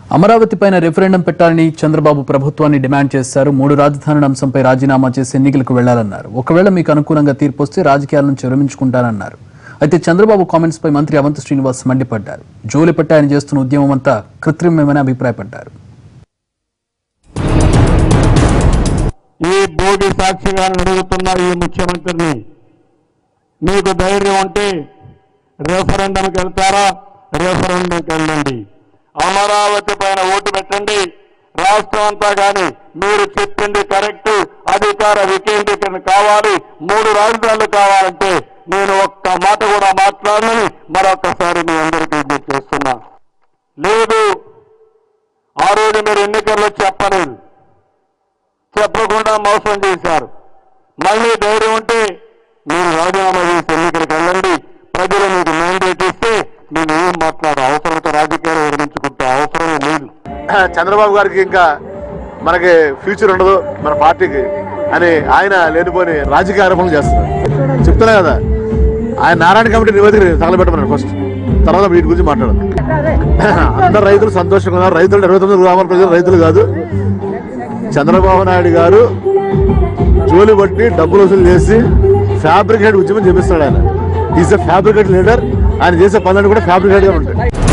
అమరావతి పైన రెఫరెండం పెట్టాలని చంద్రబాబు ప్రభుత్వాన్ని డిమాండ్ చేశారు మూడు రాజధానుల అంశంపై రాజీనామా చేసి ఎన్నికలకు వెళ్లాలన్నారు ఒకవేళ మీకు అనుకూలంగా తీర్పు వస్తే రాజకీయాల నుంచి విరమించుకుంటానన్నారు అయితే చంద్రబాబు కామెంట్స్ పై మంత్రి అవంతి శ్రీనివాస్ మండిపడ్డారు జోలి పట్టి ఆయన చేస్తున్న ఉద్యమం అంతా కృత్రిమమని అభిప్రాయపడ్డారు ఈ బోడి సాక్షిగా అడుగుతున్న ఈ ముఖ్యమంత్రిని మీకు ధైర్యం ఉంటే రెఫరెండంకి వెళ్తారా రెఫరెండంకి వెళ్ళండి అమరావతి పైన ఓటు పెట్టండి రాష్ట్రం అంతా కానీ మీరు చెప్పింది కరెక్ట్ అధికార వికేంద్రీకరణ కావాలి మూడు రాజధానులు కావాలంటే నేను ఒక్క మాట కూడా మాట్లాడనని మరొకసారి మీ అందరికీ విజ్ఞప్తి చేస్తున్నా లేదు ఆ రోజు మీరు ఎన్నికల్లో చెప్పలేదు చెప్పకుండా మోసం చేశారు మళ్ళీ ధైర్యం ఉంటే మీరు రాజీనామా చేసి ఎన్నికలకు వెళ్ళండి ప్రజలు మీకు మ్యాండేట్ ఇస్తే నేను ఏం మాట్లాడు అవసరమైతే రాజకీయాలు విరమించుకుంటే అవసరమే లేదు చంద్రబాబు గారికి ఇంకా మనకి ఫ్యూచర్ ఉండదు మన పార్టీకి అని ఆయన లేనిపోని రాజకీయ ఆరోపణలు చేస్తున్నారు చెప్తున్నా కదా ఆయన నారాయణ కమిటీ నివేదిక తగలబెట్టమన్నారు ఫస్ట్ తర్వాత వీటి గురించి మాట్లాడదు అందరు రైతులు సంతోషంగా ఉన్నారు రైతులు ఇరవై తొమ్మిది గ్రామాల ప్రజలు రైతులు కాదు చంద్రబాబు నాయుడు గారు జోలి బట్టి డబ్బులు వసూలు చేసి ఫ్యాబ్రికేట్ ఉద్యమం చేపిస్తాడు ఆయన ఈజ్ ఎ ఫ్యాబ్రికేట్ లీడర్ ఆయన చేసే పనులన్నీ కూడా ఫ్యాబ్రికేట్ గా ఉంటాయి